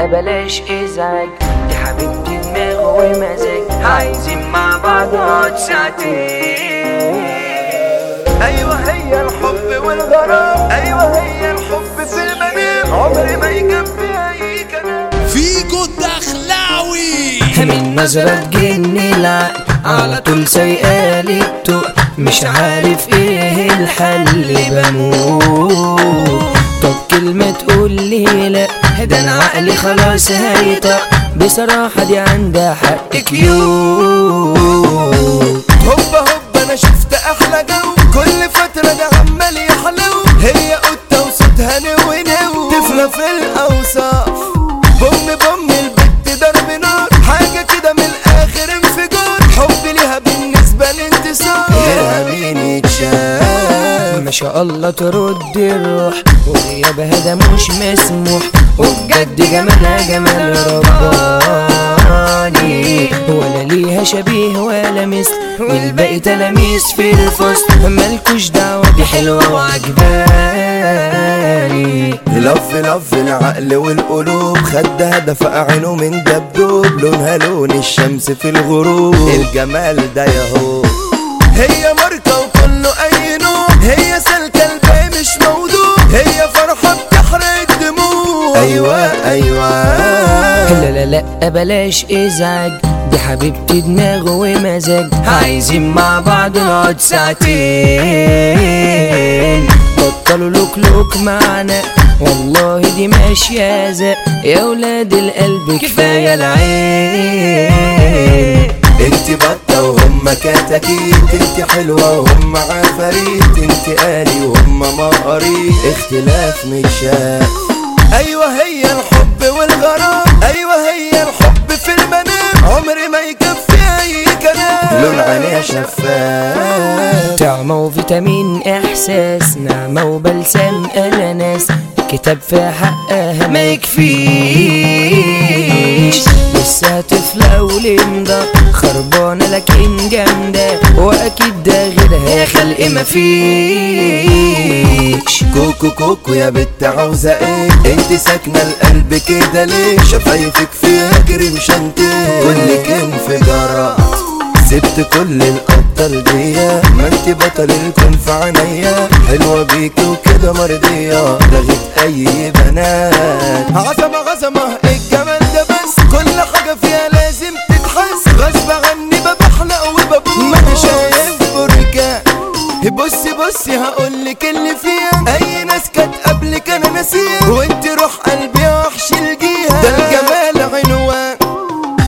لا بلاش ازعاج دي حبيبتي دماغ ومزاج عايزين مع بعض نقعد ساعتين ايوه هي الحب والغرام ايوه هي الحب في المنام عمري ما يكفي اي كلام فيجو الدخلاوي من نظرة تجني العقل على طول سيئالي التقل مش عارف ايه الحل بموت طب كلمة تقول لي لا ده انا عقلي خلاص هيطق بصراحة دي عندها حق كيوت هوبا هوبا انا شفت احلى جو كل فترة ده عمال يحلو هي قطة وصوتها نو نو طفلة في الاوصاف بوم بوم البت ضرب نار حاجة كده من الاخر انفجار حب ليها بالنسبة لانتصار غيرها مين يتشاف ما شاء الله ترد الروح وغيابها ده مش مسموح وبجد جمالها جمال رباني ولا ليها شبيه ولا مثل والباقي تلاميذ في الفصل مالكوش دعوة دي حلوة وعجباني لف لف العقل والقلوب خد هدف عينه من دبدوب لونها لون الشمس في الغروب الجمال ده ياهو هي ماركة وكله أي نوع هي سالكة الباقي مش موضوع هي فرحة بتحرق الدموع أيوة أيوة لا لا لا بلاش ازعاج دي حبيبتي دماغ ومزاج عايزين مع بعض نقعد ساعتين بطلوا لوك لوك معنا والله دي ماشية زق يا ولاد القلب كفاية العين انت بطة وهم كتاكيت انت حلوة وهم عفاريت انت آلي وهم مقاريت اختلاف متشاف ايوه هي الحب والغرام ايوه هي الحب في المنام عمري ما يكفي اي كلام لون عينيها شفاف طعمة وفيتامين احساس نعمة وبلسم اناناس كتاب في حقها ما يكفيش لسه طفلة ولمضة خربانة لكن جامدة واكيد ده غيرها يا خلق مفيش كوكو كوكو يا بت عاوزة ايه انت ساكنة القلب كده ليه شفايفك فيها كريم شانتيه كلك انفجارات سبت كل الابطال دي ما انت بطل الكون في عينيا حلوة بيكي وكده مرضية لغيت اي بنات